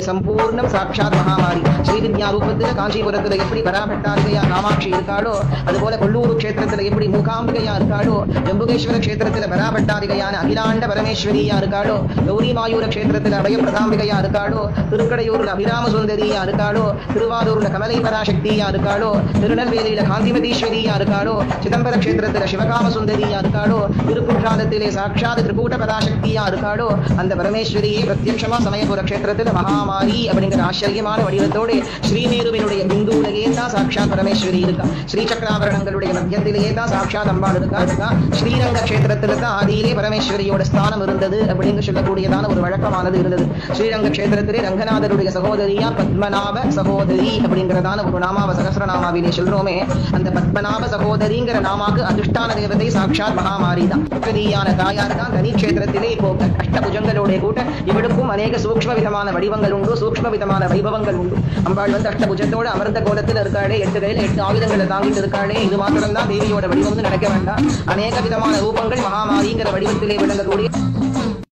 சம்பூர்ணம் சாட்சாத் மகாமாரி ஸ்ரீவித்யா ரூபத்துல காஞ்சிபுரத்துல எப்படி பராபட்டாரிகையா காமாட்சி இருக்காளோ அதுபோல கொல்லூர் கஷேத்திரத்துல எப்படி மூகாம்பிகையா இருக்காளோ ஜம்புகேஸ்வர கஷேத்திரத்துல பராபட்டாரிகையான அகிலாண்ட பரமேஸ்வரியா இருக்காளோ கௌரி மாயூர கஷேத்திரத்துல அபய பிரதாம்பிகையா இருக்காளோ திருக்கடையூர்ல அபிராம சுந்தரியா இருக்காளோ திருவாரூர்ல கமலை பராசக்தியா இருக்காளோ திருநெல்வேலியில காந்திமதீஸ்வரியா இருக்காளோ சிதம்பர கஷேத்திரத்துல சிவகாம சுந்தரியா இருக்காளோ திருக்குற்றாலத்திலே சாட்சாத் திரிகூட பராசக்தியா இருக்காளோ அந்த பரமேஸ்வரியே பிரத்யட்சமா சமயபுர கஷேத்திரத்துல மகாமாரி அப்படிங்கிற ஆச்சரியமான வடிவத்தோடு ஸ்ரீமேருவினுடைய பிந்துவிலேயே தான் சாட்சாத் பரமேஸ்வரி இருக்கா ஸ்ரீ சக்கராபரணங்களுடைய மத்தியத்திலேயே தான் சாட்சாத் அம்பாள் இருக்கா இருக்கா ஸ்ரீரங்க கஷேத்திரத்துல தான் ஆதியிலே பரமேஸ்வரியோட ஸ்தானம் இருந்தது அப்படின்னு சொல்லக்கூடியதான ஒரு வழக்கமானது இருந்தது ஸ்ரீரங்க கஷேத்திரத்திலே ரங்கநாதருடைய சகோதரியா பத்மநாப சகோதரி அப்படிங்கிறதான ஒரு நாமாவ சகசிரநாமாவிலே சொல்றோமே அந்த பத்மநாப சகோதரிங்கிற நாமாக்கு அதிஷ்டான தேவதை சாட்சாத் மகாமாரி தான் புகதியான தாயார் தான் தனி கஷேத்திரத்திலே இப்போ அஷ்டபுஜங்களோட கூட்ட இவளுக்கும் அநேக சூக்ஷ்ம விதமான வடிவங்கள் உண்டு சூக்ஷ்ம விதமான வைபவங்கள் உண்டு அம்பாள் வந்து அஷ்டபுஜத்தோட அமர்ந்த கோலத்தில் இருக்காளே எட்டு கையில எட்டு ஆயுதங்களை தாங்கிட்டு இருக்காளே இது மாத்திரம் தான் தேவியோட வடிவம்னு நினைக்க வேண்டாம் அநேக விதமான ரூபங்கள் மகாமாரிங்கிற வடிவத்திலே விளங்கக்கூடிய